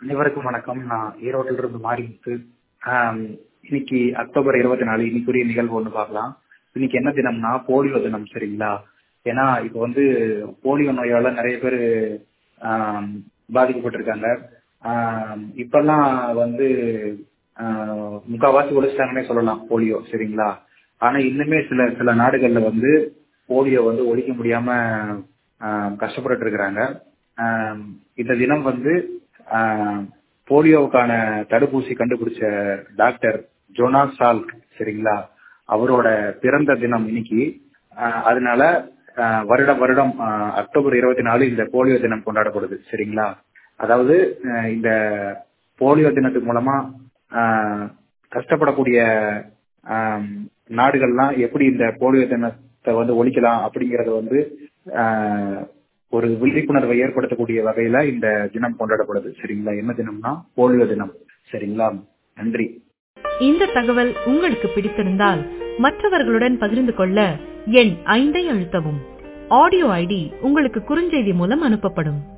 அனைவருக்கும் வணக்கம் நான் ஈரோட்டில் இருந்து மாறிமுத்து ஆம், இன்னைக்கு அக்டோபர் இருபத்தி நாலு இன்னைக்குரிய நிகழ்வு ஒன்று பார்க்கலாம் இன்னைக்கு என்ன தினம்னா போலியோ தினம் சரிங்களா ஏன்னா இப்போ வந்து போலியோ நோயால நிறைய பேர் பாதிக்கப்பட்டிருக்காங்க ஆம், இப்பெல்லாம் வந்து ஆஹ், முக்காவாசி ஒழிச்சிட்டாங்கன்னே சொல்லலாம் போலியோ சரிங்களா ஆனா இன்னுமே சில சில நாடுகள்ல வந்து போலியோ வந்து ஒழிக்க முடியாம ஆஹ், கஷ்டப்பட்டுட்டு இருக்கிறாங்க ஆஹ், இந்த தினம் வந்து ஆஹ், போலியோவுக்கான தடுப்பூசி கண்டுபிடிச்ச டாக்டர் ஜோனாஸ் சால்க் சரிங்களா அவரோட பிறந்த தினம் இன்னைக்கு ஆஹ், அதனால ஆஹ், வருடம் வருடம் ஆஹ், அக்டோபர் இருபத்தி நாலு இந்த போலியோ தினம் கொண்டாடப்படுது சரிங்களா அதாவது ஆஹ், இந்த போலியோ தினத்து மூலமா ஆஹ், கஷ்டப்படக்கூடிய ஆஹ், நாடுகள்லாம் எப்படி இந்த போலியோ தினத்தை வந்து ஒழிக்கலாம் அப்படிங்கறத வந்து ஆஹ், ஒரு விழிப்புணர்வை ஏற்படுத்தக்கூடிய வகையில இந்த தினம் கொண்டாடப்படுது சரிங்களா என்ன தினம்னா போலியோ தினம் சரிங்களா நன்றி இந்த தகவல் உங்களுக்கு பிடித்திருந்தால் மற்றவர்களுடன் பகிர்ந்து கொள்ள எண் ஐந்தை அழுத்தவும் ஆடியோ ஐடி உங்களுக்கு குறுஞ்செய்தி மூலம் அனுப்பப்படும்